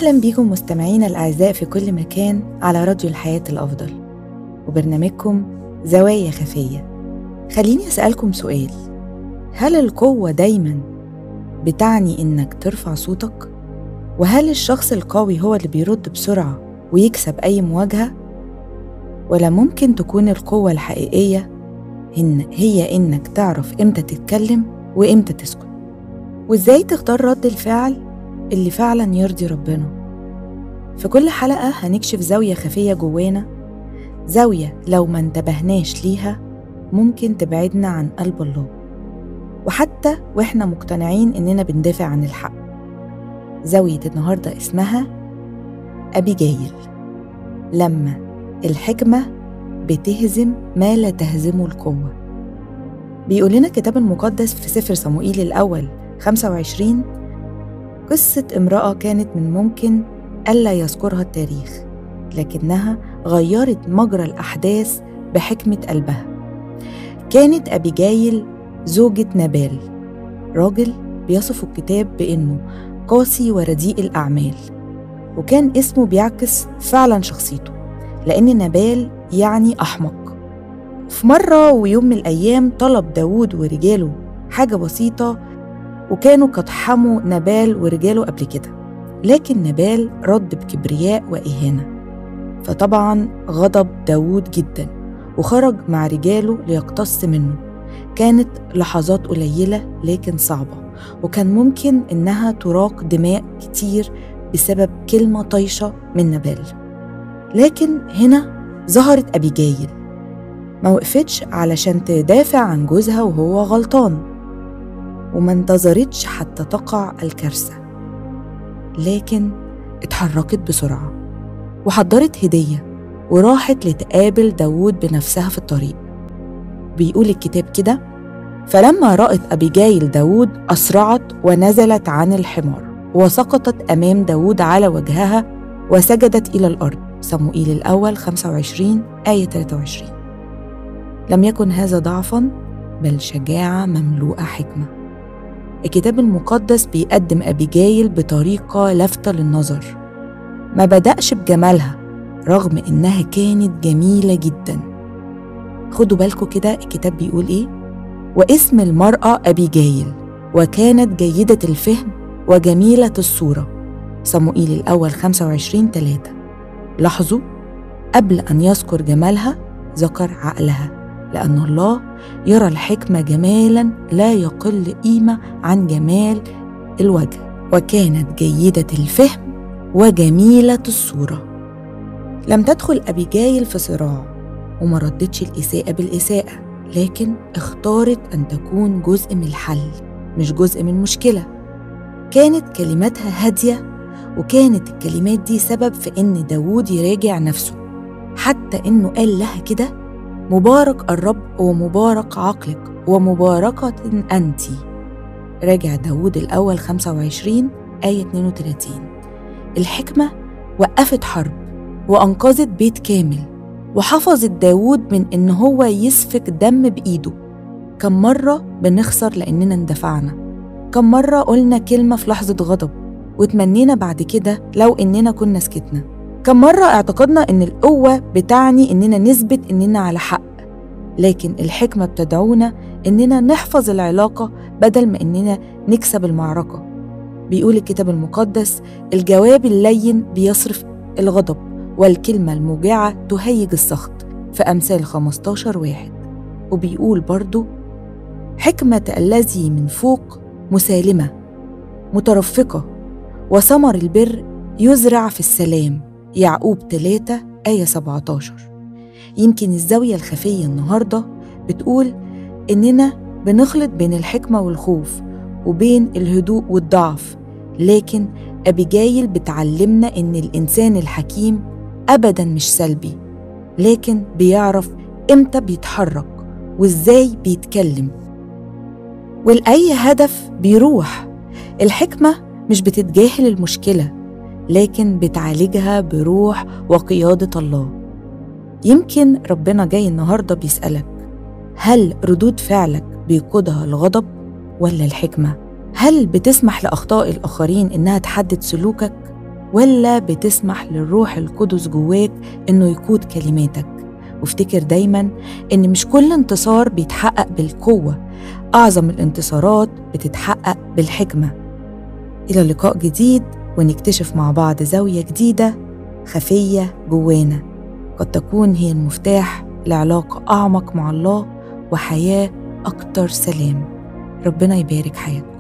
أهلا بيكم مستمعينا الأعزاء في كل مكان على راديو الحياة الأفضل وبرنامجكم زوايا خفية خليني أسألكم سؤال هل القوة دايما بتعني إنك ترفع صوتك؟ وهل الشخص القوي هو اللي بيرد بسرعة ويكسب أي مواجهة؟ ولا ممكن تكون القوة الحقيقية إن هي إنك تعرف إمتى تتكلم وإمتى تسكت وإزاي تختار رد الفعل اللي فعلا يرضي ربنا في كل حلقة هنكشف زاوية خفية جوانا زاوية لو ما انتبهناش ليها ممكن تبعدنا عن قلب الله وحتى واحنا مقتنعين اننا بندافع عن الحق زاوية النهاردة اسمها أبيجايل لما الحكمة بتهزم ما لا تهزمه القوة بيقول لنا الكتاب المقدس في سفر صموئيل الأول 25 قصة امرأة كانت من ممكن ألا يذكرها التاريخ لكنها غيرت مجرى الأحداث بحكمة قلبها كانت أبيجايل زوجة نبال راجل بيصف الكتاب بإنه قاسي ورديء الأعمال وكان اسمه بيعكس فعلا شخصيته لأن نبال يعني أحمق في مرة ويوم من الأيام طلب داود ورجاله حاجة بسيطة وكانوا قد حموا نبال ورجاله قبل كده لكن نبال رد بكبرياء وإهانة فطبعا غضب داود جدا وخرج مع رجاله ليقتص منه كانت لحظات قليلة لكن صعبة وكان ممكن إنها تراق دماء كتير بسبب كلمة طايشة من نبال لكن هنا ظهرت أبيجايل ما وقفتش علشان تدافع عن جوزها وهو غلطان وما انتظرتش حتى تقع الكارثة لكن اتحركت بسرعة وحضرت هدية وراحت لتقابل داود بنفسها في الطريق بيقول الكتاب كده فلما رأت أبيجايل داود أسرعت ونزلت عن الحمار وسقطت أمام داود على وجهها وسجدت إلى الأرض صموئيل الأول 25 آية 23 لم يكن هذا ضعفا بل شجاعة مملوءة حكمة الكتاب المقدس بيقدم أبيجايل بطريقة لافتة للنظر ما بدأش بجمالها رغم إنها كانت جميلة جدا خدوا بالكم كده الكتاب بيقول إيه واسم المرأة أبيجايل وكانت جيدة الفهم وجميلة الصورة صموئيل الأول 25 3 لاحظوا قبل أن يذكر جمالها ذكر عقلها لأن الله يرى الحكمة جمالا لا يقل قيمة عن جمال الوجه وكانت جيدة الفهم وجميلة الصورة لم تدخل أبيجايل في صراع وما ردتش الإساءة بالإساءة لكن اختارت أن تكون جزء من الحل مش جزء من مشكلة كانت كلماتها هادية وكانت الكلمات دي سبب في إن داوود يراجع نفسه حتى إنه قال لها كده مبارك الرب ومبارك عقلك ومباركة أنت راجع داوود الأول 25 آية 32 الحكمة وقفت حرب وأنقذت بيت كامل وحفظت داوود من إن هو يسفك دم بإيده كم مرة بنخسر لأننا اندفعنا كم مرة قلنا كلمة في لحظة غضب وتمنينا بعد كده لو إننا كنا سكتنا كم مرة اعتقدنا إن القوة بتعني إننا نثبت إننا على حق لكن الحكمة بتدعونا إننا نحفظ العلاقة بدل ما إننا نكسب المعركة بيقول الكتاب المقدس الجواب اللين بيصرف الغضب والكلمة الموجعة تهيج السخط في أمثال 15 واحد وبيقول برضو حكمة الذي من فوق مسالمة مترفقة وثمر البر يزرع في السلام يعقوب 3 آية 17 يمكن الزاوية الخفية النهاردة بتقول إننا بنخلط بين الحكمة والخوف وبين الهدوء والضعف لكن أبيجايل بتعلمنا إن الإنسان الحكيم أبدا مش سلبي لكن بيعرف إمتى بيتحرك وإزاي بيتكلم ولأي هدف بيروح الحكمة مش بتتجاهل المشكلة لكن بتعالجها بروح وقيادة الله يمكن ربنا جاي النهاردة بيسألك هل ردود فعلك بيقودها الغضب ولا الحكمة؟ هل بتسمح لأخطاء الآخرين إنها تحدد سلوكك ولا بتسمح للروح القدس جواك إنه يقود كلماتك وافتكر دايما إن مش كل انتصار بيتحقق بالقوة أعظم الانتصارات بتتحقق بالحكمة إلى لقاء جديد ونكتشف مع بعض زاوية جديدة خفية جوانا قد تكون هي المفتاح لعلاقة أعمق مع الله وحياة أكتر سلام ربنا يبارك حياتك